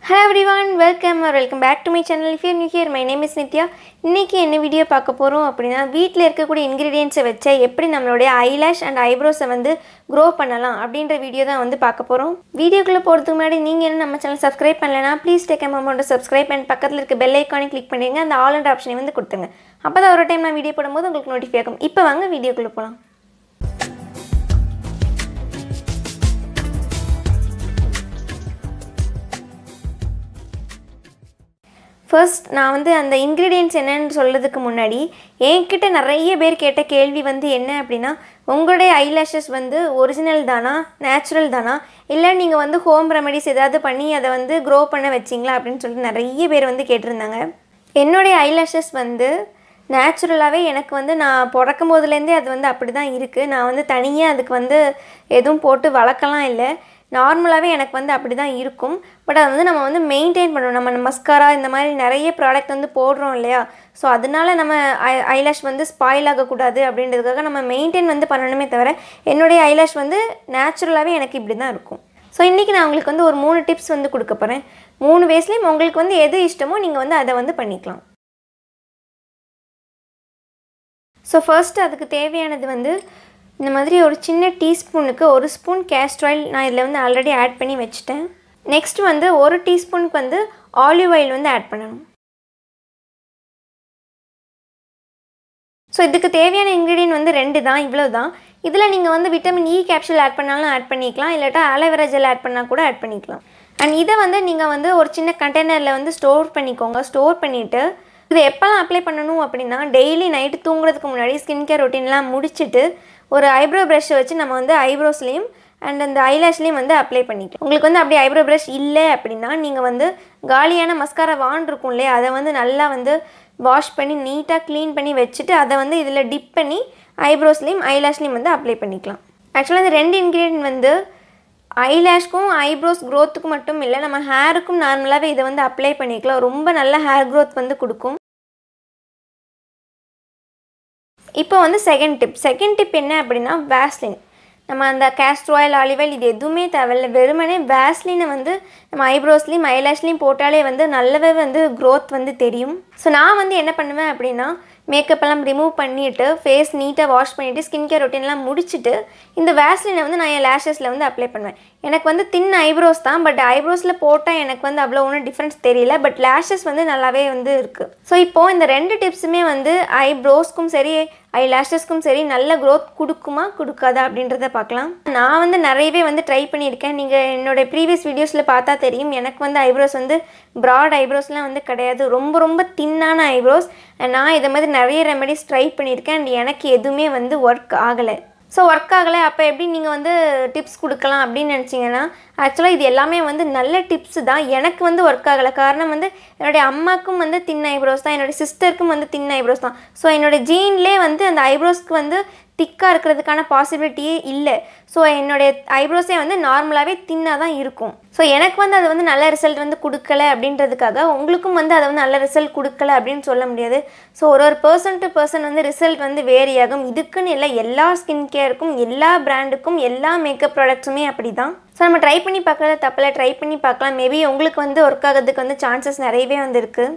hello everyone welcome or welcome back to my channel if new here my name is Nithya இன்றைக்கி என்ன video பார்க்க போகிறோம் அப்படின்னா வீட்டில் இருக்கக்கூடிய இன்க்ரீடியன்ஸை வச்சு எப்படி நம்மளுடைய ஐலாஷ் அண்ட் ஐப்ரோஸை வந்து க்ரோ பண்ணலாம் அப்படின்ற வீடியோ தான் வந்து பார்க்க போகிறோம் வீடியோக்குள்ளே போகிறதுக்கு முன்னாடி நீங்கள் என்ன நம்ம சேனல் சப்ஸ்கிரைப் பண்ணலைன்னா please take a moment subscribe and பக்கத்தில் இருக்க பெல் ஐக்கானை கிளிக் பண்ணிடுங்க அந்த ஆல் அண்ட் ஆப்ஷனை வந்து கொடுத்துங்க அப்போ தான் ஒரு டைம் நான் வீடியோ போடும்போது உங்களுக்கு நோட்டிஃபை ஆகும் இப்போ வாங்க வீடியோக்குள்ளே போகலாம் ஃபர்ஸ்ட் நான் வந்து அந்த இன்க்ரீடியன்ட்ஸ் என்னன்னு சொல்கிறதுக்கு முன்னாடி என்கிட்ட நிறைய பேர் கேட்ட கேள்வி வந்து என்ன அப்படின்னா உங்களுடைய ஐலாஷஸ் வந்து ஒரிஜினல் தானா நேச்சுரல் தானா இல்லை நீங்கள் வந்து ஹோம் ரெமெடிஸ் ஏதாவது பண்ணி அதை வந்து க்ரோ பண்ண வச்சிங்களா அப்படின்னு சொல்லிட்டு நிறைய பேர் வந்து கேட்டிருந்தாங்க என்னுடைய ஐலாஷஸ் வந்து நேச்சுரலாகவே எனக்கு வந்து நான் பிறக்கும் போதுலேருந்தே அது வந்து அப்படி தான் இருக்குது நான் வந்து தனியாக அதுக்கு வந்து எதுவும் போட்டு வளர்க்கலாம் இல்லை நார்மலாகவே எனக்கு வந்து அப்படி தான் இருக்கும் பட் அதை வந்து நம்ம வந்து மெயின்டைன் பண்ணணும் நம்ம மஸ்காரா இந்த மாதிரி நிறைய ப்ராடக்ட் வந்து போடுறோம் இல்லையா ஸோ அதனால நம்ம ஐ ஐலாஷ் வந்து ஸ்பாயில் ஆகக்கூடாது அப்படின்றதுக்காக நம்ம மெயின்டைன் வந்து பண்ணணுமே தவிர என்னுடைய ஐலாஷ் வந்து நேச்சுரலாகவே எனக்கு இப்படி தான் இருக்கும் ஸோ இன்றைக்கி நான் உங்களுக்கு வந்து ஒரு மூணு டிப்ஸ் வந்து கொடுக்க போகிறேன் மூணு வேஸ்லேயும் உங்களுக்கு வந்து எது இஷ்டமோ நீங்கள் வந்து அதை வந்து பண்ணிக்கலாம் ஸோ ஃபர்ஸ்ட் அதுக்கு தேவையானது வந்து இந்த மாதிரி ஒரு சின்ன டீஸ்பூனுக்கு ஒரு ஸ்பூன் கேஸ்ட் ஆயில் நான் இதில் வந்து ஆல்ரெடி ஆட் பண்ணி வச்சுட்டேன் நெக்ஸ்ட் வந்து ஒரு டீஸ்பூனுக்கு வந்து ஆலிவ் ஆயில் வந்து ஆட் பண்ணணும் ஸோ இதுக்கு தேவையான இன்க்ரீடியன்ட் வந்து ரெண்டு தான் இவ்வளோ தான் இதில் நீங்கள் வந்து விட்டமின் இ கேப்சூல் ஆட் பண்ணாலும் ஆட் பண்ணிக்கலாம் இல்லாட்டா ஆலோவேரா ஜெல் ஆட் பண்ணால் கூட ஆட் பண்ணிக்கலாம் அண்ட் இதை வந்து நீங்கள் வந்து ஒரு சின்ன கண்டெய்னரில் வந்து ஸ்டோர் பண்ணிக்கோங்க ஸ்டோர் பண்ணிவிட்டு இது எப்போல்லாம் அப்ளை பண்ணணும் அப்படின்னா டெய்லி நைட்டு தூங்குறதுக்கு முன்னாடி ஸ்கின் கேர் ரொட்டீன்லாம் முடிச்சுட்டு ஒரு ஐப்ரோ ப்ரஷ்ஷை வச்சு நம்ம வந்து ஐப்ரோஸ்லேயும் அண்ட் அந்த ஐலாஷ்லேயும் வந்து அப்ளை பண்ணிக்கலாம் உங்களுக்கு வந்து அப்படி ஐப்ரோ ப்ரஷ் இல்லை அப்படின்னா நீங்கள் வந்து காலியான மஸ்காரா வான் இருக்கும் இல்லையா அதை வந்து நல்லா வந்து வாஷ் பண்ணி நீட்டாக க்ளீன் பண்ணி வச்சுட்டு அதை வந்து இதில் டிப் பண்ணி ஐப்ரோஸ்லேயும் ஐலாஷ்லேயும் வந்து அப்ளை பண்ணிக்கலாம் ஆக்சுவலாக இந்த ரெண்டு இன்க்ரீடியன்ட் வந்து ஐலாஷ்க்கும் ஐப்ரோஸ் க்ரோத்துக்கும் மட்டும் இல்லை நம்ம ஹேருக்கும் நார்மலாகவே இதை வந்து அப்ளை பண்ணிக்கலாம் ரொம்ப நல்ல ஹேர் க்ரோத் வந்து கொடுக்கும் இப்போ வந்து செகண்ட் டிப் செகண்ட் டிப் என்ன அப்படின்னா வேஸ்லின் நம்ம அந்த கேஸ்ட்ர் ஆயில் ஆலிவ் ஆயில் இது எதுவுமே தேவையில்ல வெறுமனே வேஸ்லினை வந்து நம்ம ஐப்ரோஸ்லேயும் ஐலாஷ்லேயும் போட்டாலே வந்து நல்லாவே வந்து க்ரோத் வந்து தெரியும் ஸோ நான் வந்து என்ன பண்ணுவேன் அப்படின்னா மேக்கப் எல்லாம் ரிமூவ் பண்ணிவிட்டு ஃபேஸ் நீட்டாக வாஷ் பண்ணிவிட்டு ஸ்கின் கேர் ரொட்டீன்லாம் முடிச்சுட்டு இந்த வேஸ்லினை வந்து நான் என் லேஷஸில் வந்து அப்ளை பண்ணுவேன் எனக்கு வந்து தின் ஐப்ரோஸ் தான் பட் ஐப்ரோஸில் போட்டால் எனக்கு வந்து அவ்வளோ ஒன்றும் டிஃப்ரென்ஸ் தெரியல பட் லேஷஸ் வந்து நல்லாவே வந்து இருக்குது ஸோ இப்போது இந்த ரெண்டு டிப்ஸுமே வந்து ஐப்ரோஸ்க்கும் சரி ஐ லேஷஸ்க்கும் சரி நல்ல க்ரோத் கொடுக்குமா கொடுக்காதா அப்படின்றத பார்க்கலாம் நான் வந்து நிறையவே வந்து ட்ரை பண்ணியிருக்கேன் நீங்கள் என்னோடய ப்ரீவியஸ் வீடியோஸில் பார்த்தா தெரியும் எனக்கு வந்து ஐப்ரோஸ் வந்து ப்ராட் ஐப்ரோஸ்லாம் வந்து கிடையாது ரொம்ப ரொம்ப தின்னான ஐப்ரோஸ் நான் இதை மாதிரி நிறைய ரெமெடிஸ் ட்ரை பண்ணியிருக்கேன் அண்ட் எனக்கு எதுவுமே வந்து ஒர்க் ஆகலை ஸோ ஒர்க் ஆகலை அப்போ எப்படி நீங்கள் வந்து டிப்ஸ் கொடுக்கலாம் அப்படின்னு நினச்சிங்கன்னா ஆக்சுவலாக இது எல்லாமே வந்து நல்ல டிப்ஸ் தான் எனக்கு வந்து ஒர்க் ஆகலை காரணம் வந்து என்னுடைய அம்மாவுக்கும் வந்து தின் ஐப்ரோஸ் தான் என்னுடைய சிஸ்டருக்கும் வந்து தின் ஐப்ரோஸ் தான் ஸோ என்னோடய ஜீன்லேயே வந்து அந்த ஐப்ரோஸ்க்கு வந்து திக்காக இருக்கிறதுக்கான பாசிபிலிட்டியே இல்லை ஸோ என்னுடைய ஐப்ரோஸே வந்து நார்மலாகவே தின்னாக தான் இருக்கும் ஸோ எனக்கு வந்து அது வந்து நல்ல ரிசல்ட் வந்து கொடுக்கல அப்படின்றதுக்காக உங்களுக்கும் வந்து அதை வந்து நல்ல ரிசல்ட் கொடுக்கல அப்படின்னு சொல்ல முடியாது ஸோ ஒரு ஒரு பர்சன் டு பர்சன் வந்து ரிசல்ட் வந்து வேரி ஆகும் இதுக்குன்னு இல்லை எல்லா ஸ்கின் கேருக்கும் எல்லா பிராண்டுக்கும் எல்லா மேக்கப் ப்ராடக்ட்ஸுமே அப்படி தான் ஸோ நம்ம ட்ரை பண்ணி பார்க்கறது தப்பில்ல ட்ரை பண்ணி பார்க்கலாம் மேபி உங்களுக்கு வந்து ஒர்க் ஆகிறதுக்கு வந்து சான்சஸ் நிறையவே வந்து இருக்குது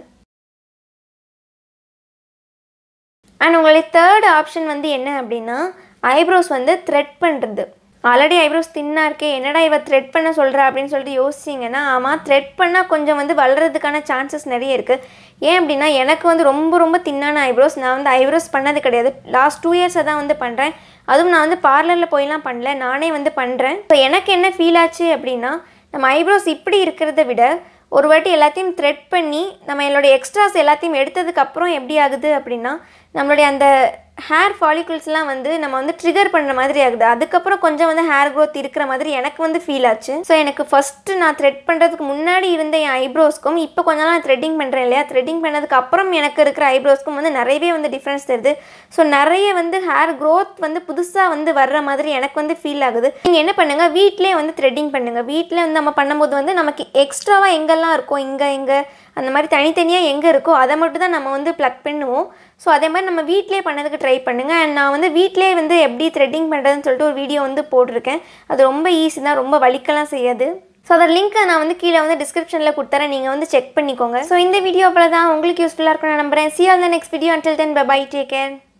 அண்ட் உங்களுடைய தேர்ட் ஆப்ஷன் வந்து என்ன அப்படின்னா ஐப்ரோஸ் வந்து த்ரெட் பண்ணுறது ஆல்ரெடி ஐப்ரோஸ் தின்னாக இருக்கே என்னடா இவ த்ரெட் பண்ண சொல்கிறா அப்படின்னு சொல்லிட்டு யோசிச்சிங்கன்னா ஆமாம் த்ரெட் பண்ணால் கொஞ்சம் வந்து வளர்கிறதுக்கான சான்சஸ் நிறைய இருக்குது ஏன் அப்படின்னா எனக்கு வந்து ரொம்ப ரொம்ப தின்னான ஐப்ரோஸ் நான் வந்து ஐப்ரோஸ் பண்ணது கிடையாது லாஸ்ட் டூ இயர்ஸாக தான் வந்து பண்ணுறேன் அதுவும் நான் வந்து பார்லரில் போயெலாம் பண்ணல நானே வந்து பண்ணுறேன் ஸோ எனக்கு என்ன ஃபீல் ஆச்சு அப்படின்னா நம்ம ஐப்ரோஸ் இப்படி இருக்கிறத விட ஒரு வாட்டி எல்லாத்தையும் த்ரெட் பண்ணி நம்ம என்னுடைய எக்ஸ்ட்ராஸ் எல்லாத்தையும் எடுத்ததுக்கப்புறம் எப்படி ஆகுது அப்படின்னா நம்மளுடைய அந்த ஹேர் ஃபாலிகுல்ஸ்லாம் வந்து நம்ம வந்து ட்ரிகர் பண்ணுற மாதிரி ஆகுது அதுக்கப்புறம் கொஞ்சம் வந்து ஹேர் க்ரோத் இருக்கிற மாதிரி எனக்கு வந்து ஃபீல் ஆச்சு ஸோ எனக்கு ஃபஸ்ட்டு நான் த்ரெட் பண்ணுறதுக்கு முன்னாடி இருந்த என் ஐப்ரோஸ்க்கும் இப்போ கொஞ்ச நாள் த்ரெட்டிங் பண்ணுறேன் இல்லையா த்ரெட்டிங் பண்ணதுக்கு அப்புறம் எனக்கு இருக்கிற ஐப்ரோஸ்க்கும் வந்து நிறையவே வந்து டிஃப்ரென்ஸ் தெரியுது ஸோ நிறைய வந்து ஹேர் க்ரோத் வந்து புதுசாக வந்து வர்ற மாதிரி எனக்கு வந்து ஃபீல் ஆகுது நீங்கள் என்ன பண்ணுங்கள் வீட்டிலே வந்து த்ரெட்டிங் பண்ணுங்கள் வீட்டில் வந்து நம்ம பண்ணும்போது வந்து நமக்கு எக்ஸ்ட்ராவாக எங்கெல்லாம் இருக்கும் இங்கே இங்கே அந்த மாதிரி தனித்தனியாக எங்கே இருக்கோ அதை மட்டும் தான் நம்ம வந்து ப்ளக் பண்ணுவோம் ஸோ அதே மாதிரி நம்ம வீட்டிலே பண்ணதுக்கு ட்ரை பண்ணுங்கள் அண்ட் நான் வந்து வீட்டிலே வந்து எப்படி த்ரெட்டிங் பண்ணுறதுன்னு சொல்லிட்டு ஒரு வீடியோ வந்து போட்டிருக்கேன் அது ரொம்ப ஈஸி தான் ரொம்ப வலிக்கலாம் செய்யாது ஸோ அதோட லிங்க்கை நான் வந்து கீழே வந்து டிஸ்கிரிப்ஷனில் கொடுத்துறேன் நீங்கள் வந்து செக் பண்ணிக்கோங்க ஸோ இந்த வீடியோ அவ்வளோ தான் உங்களுக்கு யூஸ்ஃபுல்லாக இருக்கும் நான் நம்புறேன் see all the next video until then bye bye take care